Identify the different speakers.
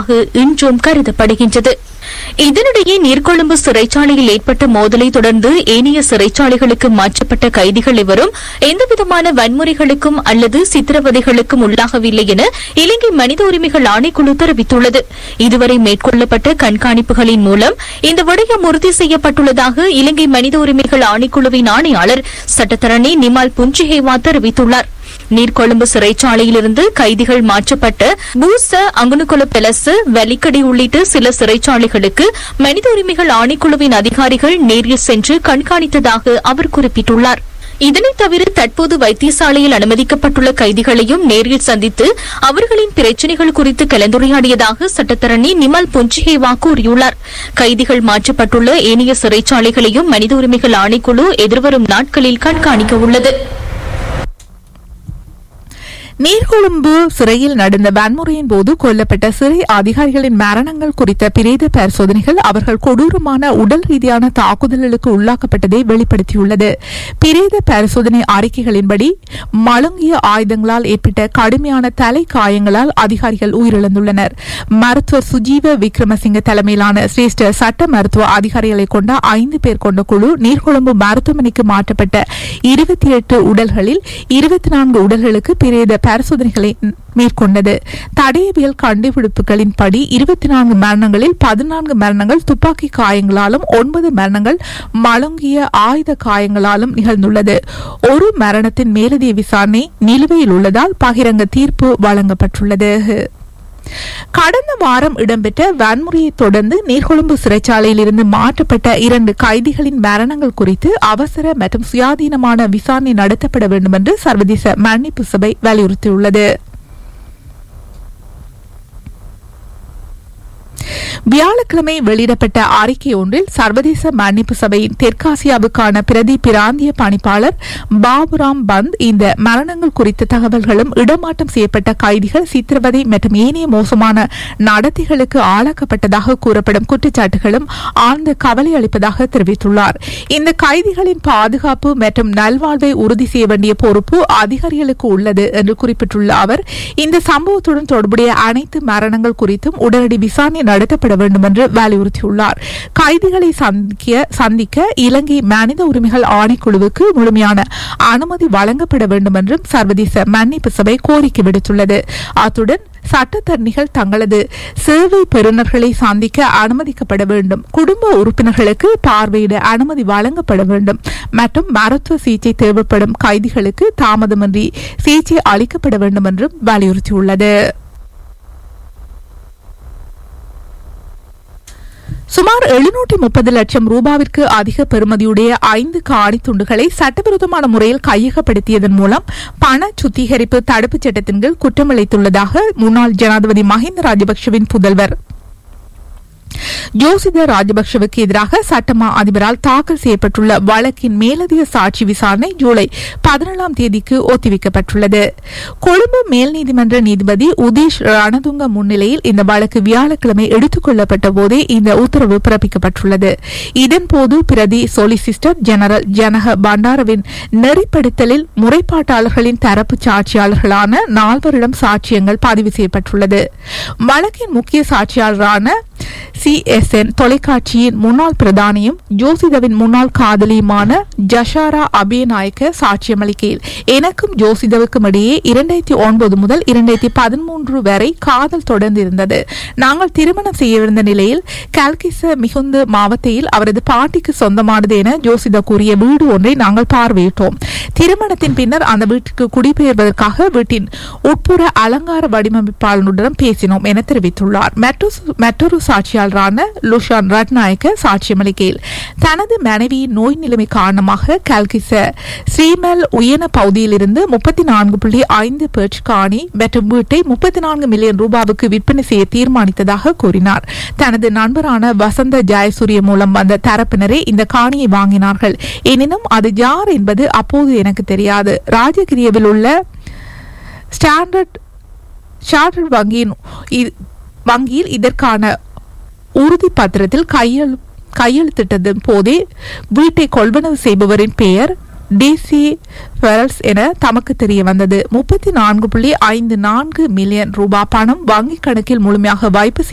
Speaker 1: உள்ளதாக இன்றும் கருதப்படுகின்றது இதனிடையே நீர்கொழும்பு சிறைச்சாலையில் ஏற்பட்ட மோதலை தொடர்ந்து ஏனைய சிறைச்சாலைகளுக்கு மாற்றப்பட்ட கைதிகள் எவரும் எந்தவிதமான வன்முறைகளுக்கும் அல்லது சித்திரவதைகளுக்கும் உள்ளாகவில்லை என இலங்கை மனித உரிமைகள் ஆணைக்குழு தெரிவித்துள்ளது இதுவரை மேற்கொள்ளப்பட்ட கண்காணிப்புகளின் மூலம் இந்த விடயம் உறுதி செய்யப்பட்டுள்ளதாக இலங்கை மனித உரிமைகள் ஆணைக்குழுவின் ஆணையாளர் சட்டத்தரணி நிமால் புஞ்சிஹேவா தெரிவித்துள்ளார் நீர்கொழும்பு சிறைச்சாலையிலிருந்து கைதிகள் மாற்றப்பட்ட பூச அங்குனுகுல பெலசு வெலிக்கடி உள்ளிட்ட சில சிறைச்சாலைகளுக்கு மனித உரிமைகள் ஆணைக்குழுவின் அதிகாரிகள் நேரில் சென்று கண்காணித்ததாக அவர் குறிப்பிட்டுள்ளார் இதனைத் தவிர தற்போது வைத்தியசாலையில் அனுமதிக்கப்பட்டுள்ள கைதிகளையும் நேரில் சந்தித்து அவர்களின் பிரச்சினைகள் குறித்து கலந்துரையாடியதாக சட்டத்தரணி நிமல் பொஞ்சிஹேவா கூறியுள்ளார் கைதிகள் மாற்றப்பட்டுள்ள ஏனைய சிறைச்சாலைகளையும் மனித உரிமைகள் ஆணைக்குழு எதிர்வரும் நாட்களில் கண்காணிக்க உள்ளது
Speaker 2: நீர்கொழும்பு சிறையில் நடந்த வன்முறையின் போது கொல்லப்பட்ட சிறை அதிகாரிகளின் மரணங்கள் குறித்த பிரேத பரிசோதனைகள் அவர்கள் கொடூரமான உடல் ரீதியான தாக்குதல்களுக்கு உள்ளாக்கப்பட்டதை வெளிப்படுத்தியுள்ளது பிரேத பரிசோதனை அறிக்கைகளின்படி மழுங்கிய ஆயுதங்களால் ஏற்பட்ட கடுமையான தலை காயங்களால் அதிகாரிகள் உயிரிழந்துள்ளனர் மருத்துவர் சுஜீவ விக்ரமசிங்க தலைமையிலான சிரேஷ்ட சட்ட மருத்துவ அதிகாரிகளை கொண்ட ஐந்து பேர் கொண்ட குழு நீர்கொழும்பு மருத்துவமனைக்கு மாற்றப்பட்ட இருபத்தி எட்டு உடல்களில் இருபத்தி நான்கு உடல்களுக்கு பிரேத பரிசோதனைகளை மேற்கொண்டது தடயவியல் கண்டுபிடிப்புகளின்படி இருபத்தி நான்கு மரணங்களில் பதினான்கு மரணங்கள் துப்பாக்கி காயங்களாலும் ஒன்பது மரணங்கள் மழுங்கிய ஆயுத காயங்களாலும் நிகழ்ந்துள்ளது ஒரு மரணத்தின் மேலதிக விசாரணை நிலுவையில் உள்ளதால் பகிரங்க தீர்ப்பு வழங்கப்பட்டுள்ளது கடந்த வாரம் இடம்பெற்ற வன்முறையை தொடர்ந்து நீர்கொழும்பு சிறைச்சாலையில் இருந்து மாற்றப்பட்ட இரண்டு கைதிகளின் மரணங்கள் குறித்து அவசர மற்றும் சுயாதீனமான விசாரணை நடத்தப்பட வேண்டும் என்று சர்வதேச மன்னிப்பு சபை வலியுறுத்தியுள்ளது வியாழக்கிழமை வெளியிடப்பட்ட அறிக்கை ஒன்றில் சர்வதேச மன்னிப்பு சபையின் தெற்காசியாவுக்கான பிரதி பிராந்திய பணிப்பாளர் பாபுராம் பந்த் இந்த மரணங்கள் குறித்த தகவல்களும் இடமாற்றம் செய்யப்பட்ட கைதிகள் சித்திரவதை மற்றும் ஏனைய மோசமான நடத்தைகளுக்கு ஆளாக்கப்பட்டதாக கூறப்படும் குற்றச்சாட்டுகளும் ஆழ்ந்த கவலை அளிப்பதாக தெரிவித்துள்ளார் இந்த கைதிகளின் பாதுகாப்பு மற்றும் நல்வாழ்வை உறுதி செய்ய வேண்டிய பொறுப்பு அதிகாரிகளுக்கு உள்ளது என்று குறிப்பிட்டுள்ள அவர் இந்த சம்பவத்துடன் தொடர்புடைய அனைத்து மரணங்கள் குறித்தும் உடனடி விசாரணை நடத்தப்பட வேண்டும் என்று வலியுறுத்தியுள்ளார் கைதிகளை சந்திக்க சந்திக்க இலங்கை மனித உரிமைகள் ஆணைக்குழுவுக்கு முழுமையான அனுமதி வழங்கப்பட வேண்டும் என்றும் சர்வதேச மன்னிப்பு சபை கோரிக்கை விடுத்துள்ளது அத்துடன் சட்டத்தரணிகள் தங்களது சேவை பெறுநர்களை சந்திக்க அனுமதிக்கப்பட வேண்டும் குடும்ப உறுப்பினர்களுக்கு பார்வையிட அனுமதி வழங்கப்பட வேண்டும் மற்றும் மருத்துவ சிகிச்சை தேவைப்படும் கைதிகளுக்கு தாமதமின்றி சிகிச்சை அளிக்கப்பட வேண்டும் என்றும் வலியுறுத்தியுள்ளது சுமார் எழுநூற்றி முப்பது லட்சம் ரூபாவிற்கு அதிக பெறுமதியுடைய ஐந்து காணி துண்டுகளை சட்டவிரோதமான முறையில் கையகப்படுத்தியதன் மூலம் பண சுத்திகரிப்பு தடுப்புச் சட்டத்தின் கீழ் குற்றமிழைத்துள்ளதாக முன்னாள் ஜனாதிபதி மஹிந்த ராஜபக்சவின் புதல்வர் ஜோசித ராஜபக்சவுக்கு எதிராக சட்டமா அதிபரால் தாக்கல் செய்யப்பட்டுள்ள வழக்கின் மேலதிக சாட்சி விசாரணை ஜூலை பதினேழாம் தேதிக்கு ஒத்திவைக்கப்பட்டுள்ளது கொழும்பு மேல் நீதிமன்ற நீதிபதி உதேஷ் ரணதுங்க முன்னிலையில் இந்த வழக்கு வியாழக்கிழமை எடுத்துக் கொள்ளப்பட்ட போதே இந்த உத்தரவு பிறப்பிக்கப்பட்டுள்ளது இதன்போது பிரதி சொலிசிஸ்டர் ஜெனரல் ஜனக பண்டாரவின் நெறிப்படுத்தலில் முறைப்பாட்டாளர்களின் தரப்பு சாட்சியாளர்களான நால்வரிடம் சாட்சியங்கள் பதிவு செய்யப்பட்டுள்ளது வழக்கின் முக்கிய சாட்சியாளரான சிஎஸ்என் தொலைக்காட்சியின் முன்னாள் பிரதானியும் ஜோசிதவின் முன்னாள் காதலியுமான ஜஷாரா அபியநாயக்க சாட்சியமளிக்கையில் எனக்கும் ஜோசிதவுக்கும் இடையே இரண்டாயிரத்தி ஒன்பது முதல் இரண்டாயிரத்தி பதிமூன்று வரை காதல் தொடர்ந்து இருந்தது நாங்கள் திருமணம் செய்யவிருந்த நிலையில் கல்கிச மிகுந்த மாவட்டத்தில் அவரது பாட்டிக்கு சொந்தமானது என ஜோசிதா கூறிய வீடு ஒன்றை நாங்கள் பார்வையிட்டோம் திருமணத்தின் பின்னர் அந்த வீட்டுக்கு குடிபெயர்வதற்காக வீட்டின் உட்புற அலங்கார வடிவமைப்பாளனுடன் பேசினோம் என தெரிவித்துள்ளார் மற்றொரு சாட்சியாளரான லுஷான் ரட்நாயக்க சாட்சியமளிக்கையில் தனது மனைவியின் நோய் நிலைமை காரணமாக கல்கிச ஸ்ரீமல் உயன பகுதியிலிருந்து முப்பத்தி நான்கு புள்ளி ஐந்து பெர்ச் காணி மற்றும் வீட்டை முப்பத்தி நான்கு மில்லியன் ரூபாவுக்கு விற்பனை செய்ய தீர்மானித்ததாக கூறினார் தனது நண்பரான வசந்த ஜெயசூரிய மூலம் வந்த தரப்பினரே இந்த காணியை வாங்கினார்கள் எனினும் அது யார் என்பது அப்போது எனக்கு தெரியாது ராஜகிரியவில் உள்ள ஸ்டாண்டர்ட் சார்ட்டர்ட் வங்கியின் வங்கியில் இதற்கான உறுதி பத்திரத்தில் கையெழு கையெழுத்திட்டதன் போதே வீட்டை கொள்வனவு செய்பவரின் பெயர் டிசி ஃபெரல்ஸ் என தமக்கு தெரிய வந்தது முப்பத்தி நான்கு புள்ளி ஐந்து நான்கு மில்லியன் ரூபாய் பணம் வங்கிக் கணக்கில் முழுமையாக வைப்பு